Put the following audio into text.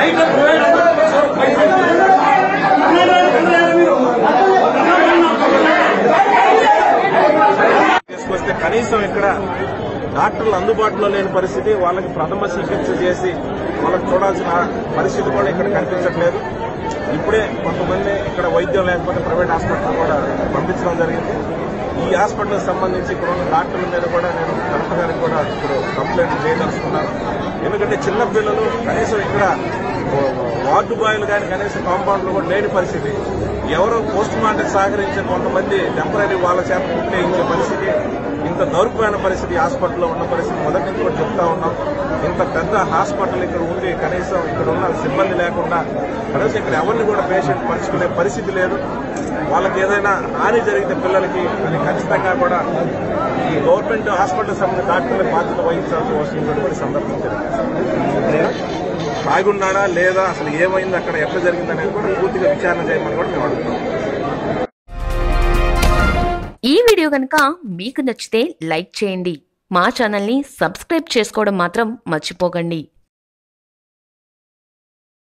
తీసుకొస్తే కనీసం ఇక్కడ డాక్టర్లు అందుబాటులో లేని పరిస్థితి వాళ్ళకి ప్రథమ చికిత్స చేసి వాళ్ళకి చూడాల్సిన పరిస్థితి కూడా ఇక్కడ కనిపించట్లేదు ఇప్పుడే కొంతమంది ఇక్కడ వైద్యం లేకపోతే ప్రైవేట్ హాస్పిటల్ కూడా పంపించడం జరిగింది ఈ హాస్పిటల్కి సంబంధించి ఇక్కడ ఉన్న డాక్టర్ల మీద కూడా నేను కలెక్టర్ గారికి కూడా ఇప్పుడు కంప్లైంట్ చేయదలుచుకున్నాను ఎందుకంటే చిన్న పిల్లలు కనీసం ఇక్కడ వార్డు బాయ్లు కానీ కనీసం కాంపౌండ్లు కూడా లేని పరిస్థితి ఎవరో పోస్ట్ మార్టం సహకరించే కొంతమంది టెంపరీ వాళ్ళ చేత కుట్లేయించే పరిస్థితి ఇంత దౌర్భమైన పరిస్థితి హాస్పిటల్లో ఉన్న పరిస్థితి మొదటి నుంచి కూడా చెప్తా ఉన్నాం ఇంత పెద్ద హాస్పిటల్ ఇక్కడ ఉండి కనీసం ఇక్కడ ఉన్న సిబ్బంది లేకుండా కనీసం ఇక్కడ ఎవరిని కూడా పేషెంట్ పంచుకునే పరిస్థితి లేదు వాళ్ళకి ఏదైనా హాని జరిగితే పిల్లలకి అది ఖచ్చితంగా కూడా ఈ గవర్నమెంట్ హాస్పిటల్ సంబంధించిన డాక్టర్లే బాధ్యత వహించాల్సి వస్తున్నటువంటి సందర్భం జరిగింది తాగున్నాడా లేదా అసలు ఏమైంది అక్కడ ఎట్లా జరిగిందనేది కూడా పూర్తిగా విచారణ చేయమని కూడా మేము అడుగుతాం ఈ వీడియో కనుక మీకు నచ్చితే లైక్ చేయండి మా ఛానల్ని సబ్స్క్రైబ్ చేసుకోవడం మాత్రం మర్చిపోకండి